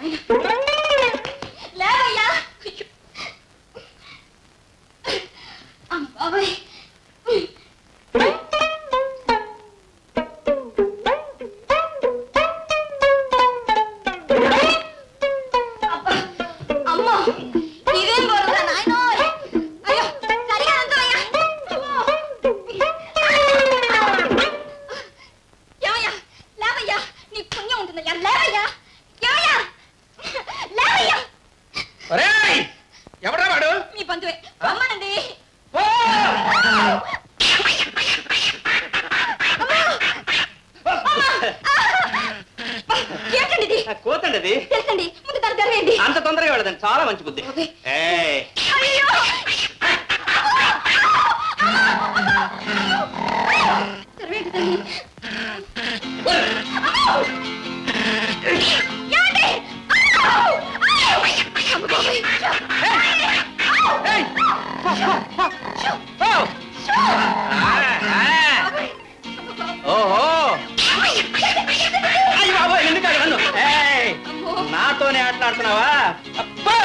లేవయ్యా అయ్యో. అమ్మ బాబాయ్ అబ్బా, అమ్మో ఇదేం బరువురా నాయనోయ్ అయ్యో సరిగా అందవయ్యా ఏమయ్యా లేవయ్యా నీకు పుణ్యం ఉంటుందయ్యా లేవయ్యా ఏమయ్యా లేవయ్యా ఒరేయ్! ఎవడ్రా వాడు మీ బంధువే రమ్మనండి పో! ఏంటండి ఇది కోతండి అది తెలుసండి ముందు తన తెరవేయండి అంత తొందరగా వెళ్ళదండి చాలా మంచి బుద్ధి ఏయ్! అయ్యో తెరవేయండి తల్లి ఏమండి? ఆవ్! ఆవ్! అమ్మ బాబోయ్! ఏయ్! పో, పో, పో! పో! ఆ, ఆ. ఓహో అయ్య బాబోయ్ ఎందుకు అది నన్ను ఏయ్! నాతోనే ఆటలాడుతున్నావా అబ్బో!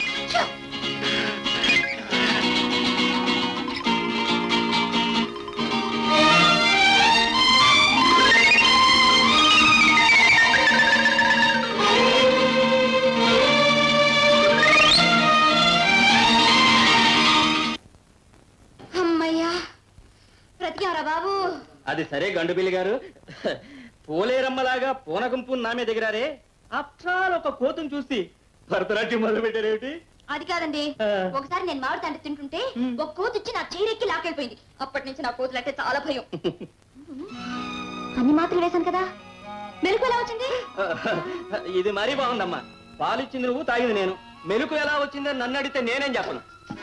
అమ్మయ్యా బ్రతికారా బాబు అది సరే గండుబిల్లి గారు పోలేరమ్మలాగా పూనకంపు నా మీద దిగిరారే అప్రాల్ ఒక కోతును చూసి భరతనాట్యం మొదలు పెట్టారేమిటి అది కాదండి ఆ. ఒకసారి నేను మామిడి తండ్రి తింటుంటే ఒక కోతి వచ్చి నా చీరెక్కి లాకెళ్ళిపోయింది అప్పటి నుంచి నా కోతులు అంటే చాలా భయం అన్ని మాత్రలు వేశాను కదా మెలకు ఎలా వచ్చింది ఇది మరీ బాగుందమ్మా పాలిచ్చింది నువ్వు తాగింది నేను మెలకు ఎలా వచ్చిందని నన్ను అడిగితే నేనేం చెప్పను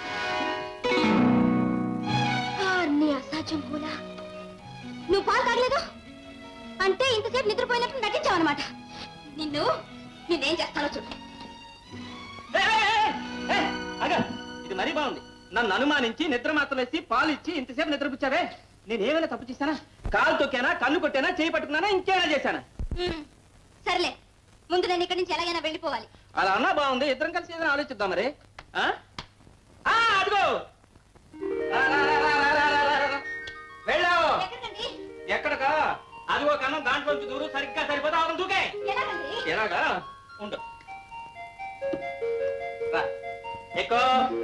అన్ని అసాధ్యం కూడా నువ్వు పాలు తాగలేదు అంటే ఇంతసేపు నిద్రపోయినట్టు నటించావు అనమాట నిన్ను నిన్నేం చేస్తానో చూడు ఏ, ఏ, ఏ, ఏ, ఆగు. ఇది మరీ బాగుంది నన్ను అనుమానించి నిద్ర మాత్రం వేసి పాలు ఇచ్చి ఇంతసేపు నిద్రపుచ్చావే నేను ఏమైనా తప్పు చేశానా కాలు తొక్కానా కన్ను కొట్టానా చేయి పట్టుకున్నానా ఇంకేమైనా చేశానా ఉమ్, సర్లే ముందు నేను ఇక్కడి నుంచి ఎలాగైనా వెళ్ళిపోవాలి అలా అన్నా బాగుంది ఇద్దరం కలిసి ఏదైనా ఆలోచిద్దాం మరి ఆ? ఆ, అదిగో రా, రా, రా, రా, రా, రా, రా, రా, రా. వెళ్ళావు ఎక్కడికండి ఎక్కడకా అదిగో కన్నం దాంట్లోంచి దూరు సరిగ్గా సరిపోతా అవును దూకే ఎలాగండి ఎలాగా ఉండు రా ఎక్కువ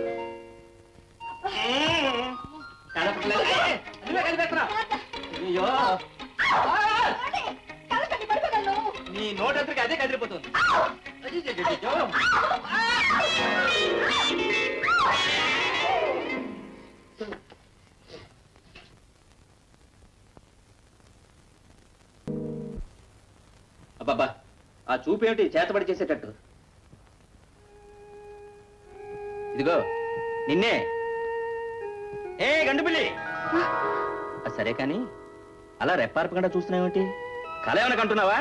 కనపడలేదు ఏ, నువ్వే కలిపేస్తున్నా అయ్యో ఆ, కలకండి పడిపోగలను నీ నోటెదురుగా అదే కదిలిపోతుంది అయ్యయ్యయ్యయ్యో. అబ్బబ్బా ఆ చూపేమిటి చేతబడి చేసేటట్టు ఇదిగో నిన్నే ఏ గండుపిల్లి ఆ, సరే కానీ అలా రెప్పార్పకుండా చూస్తున్నావేమిటి కళ ఏమైనా కంటున్నావా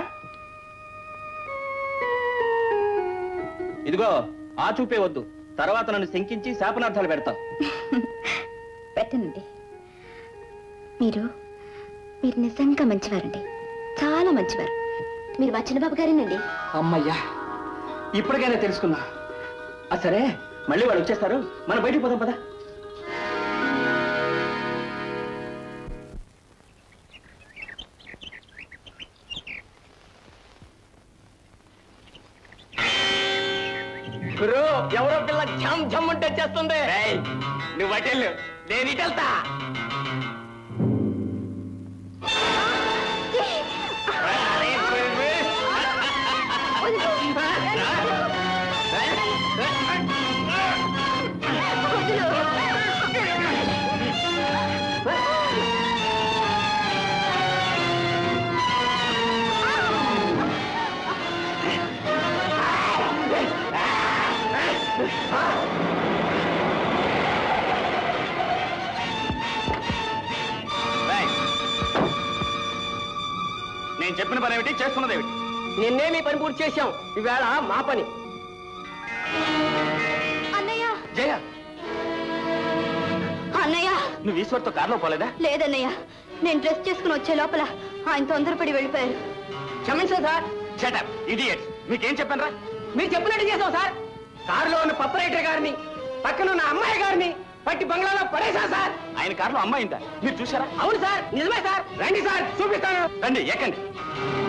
ఇదిగో ఆ చూపే వద్దు తర్వాత నన్ను శంకించి శాపనార్థాలు పెడతావు పెట్టనండి మీరు మీరు నిజంగా మంచివారండి చాలా మంచివారు మీరు మా చిన్నబాబు గారేనండి అమ్మయ్యా ఇప్పటికైనా తెలుసుకున్నా ఆ సరే మళ్ళీ వాళ్ళు వచ్చేస్తారు మనం బయటికి పోదాం పదా గురు ఎవరో పిల్ల ఝమ్ ఝమ్ అంటే చేస్తుంది నువ్వు అటెళ్ళు నేను ఇటు వెళ్తా అరే, గురు. రేయ్. నేను చెప్పిన పని ఏమిటి చేస్తున్నది ఏమిటి నిన్నే మీ పని పూర్తి చేశాం ఈవేళ మా పని అన్నయ్య జయ అన్నయ్య నువ్వు ఈశ్వర్తో కారులో పోలేదా లేదన్నయ్య నేను డ్రెస్ చేసుకుని వచ్చే లోపల ఆయన తొందరపడి వెళ్ళిపోయారు క్షమించండి సార్ షటప్ ఇడియట్స్ మీకేం చెప్పాను రా మీరు చెప్పినట్టు చేసాం సార్ కారులో ఉన్న పప్పరైటర్ గారిని పక్కన ఉన్న అమ్మాయి గారిని పట్టి బంగ్లాలో పడేసా సార్ ఆయన కారులో అమ్మాయిందా మీరు చూసారా అవును సార్ నిజమే సార్ రండి సార్ చూపిస్తాను రండి ఎక్కండి